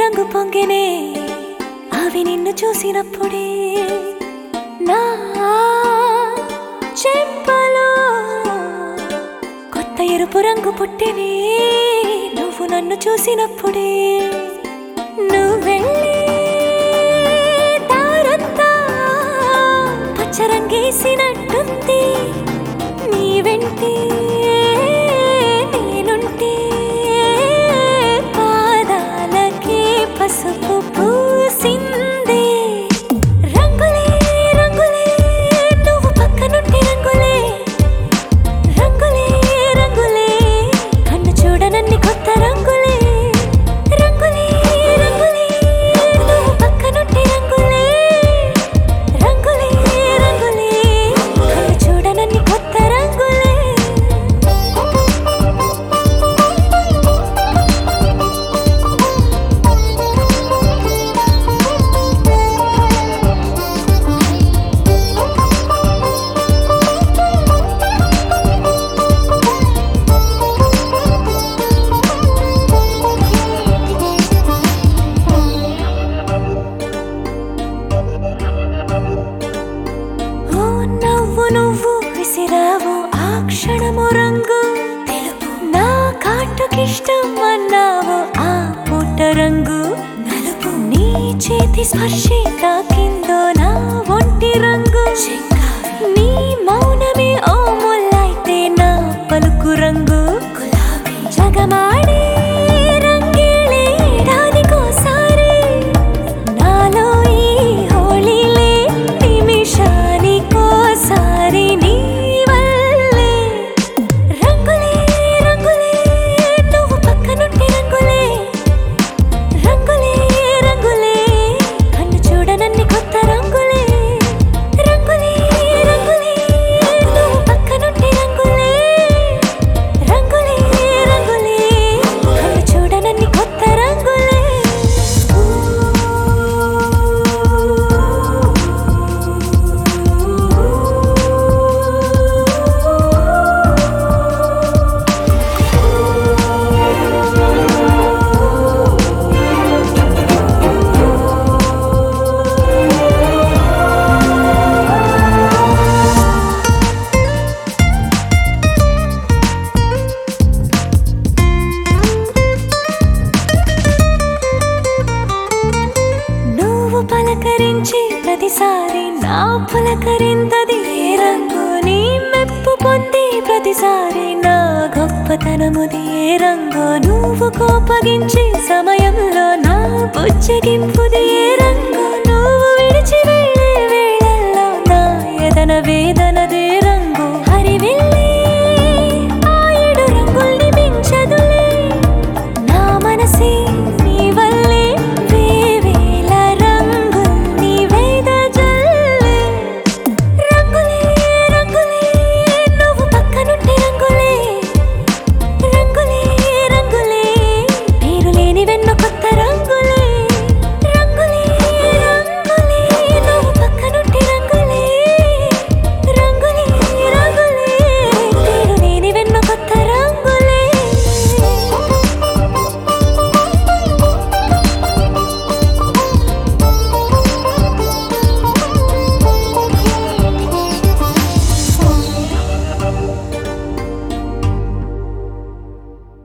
రంగు పొంగినే అవి నిన్ను చూసినప్పుడే నా చెంపలో కొత్త ఎరుపు రంగు పుట్టినే నువ్వు నన్ను చూసినప్పుడే నువ్వు వెళ్ళి దారంతా పచ్చరంగేసినట్టుంది నీ వెంటే నేనుంటే పాదాలకే పసుపు పూసిందే రంగులే రంగులే నువ్వు పక్కనుంటే రంగులే రంగులే రంగులే కన్ను చూడనన్ని కొత్త రంగులే రంగులే రంగులే నువ్వు పక్కనుంటే రంగులే రంగులే రంగులే కన్ను చూడనన్ని కొత్త రంగులే ఓ నవ్వు నువ్వు విసిరావు ఆ క్షణము రంగు తెలుపు నా కాటుకిష్టం అన్నావు ఆ పుట్ట రంగు నలుపు నీ చేతి స్పర్శే తాకిందో నా ఒంటి రంగు నీ మౌనమే ఓ ముల్లైతే నా పలుకు రంగు జగమాడే రంగేళే ఏడాదికోసారి నాలో ఈ హోళీలే నిమిషానికోసారి నీ వల్లే రంగులే రంగులే నువ్వు పక్కనుంటే రంగులే రంగులే రంగులే కన్ను చూడనన్ని కొత్త రంగులే రంగులే రంగులే నువ్వు పక్కనుంటే రంగులే రంగులే రంగులే కన్ను చూడనన్ని కొత్త రంగులే నువ్వు పలకరించి ప్రతిసారి నా పులకరింతది ఏ రంగు నీ మెప్పు పొంది ప్రతిసారి నా గొప్పతనముది ఏ రంగు నువ్వు కోపగించి సమయంలో నా బుజ్జగింపుది ఏ రంగు నువ్వు విడిచి వెళ్ళే వేళల్లో నా ఎదన వేదనదే రంగు హరివిల్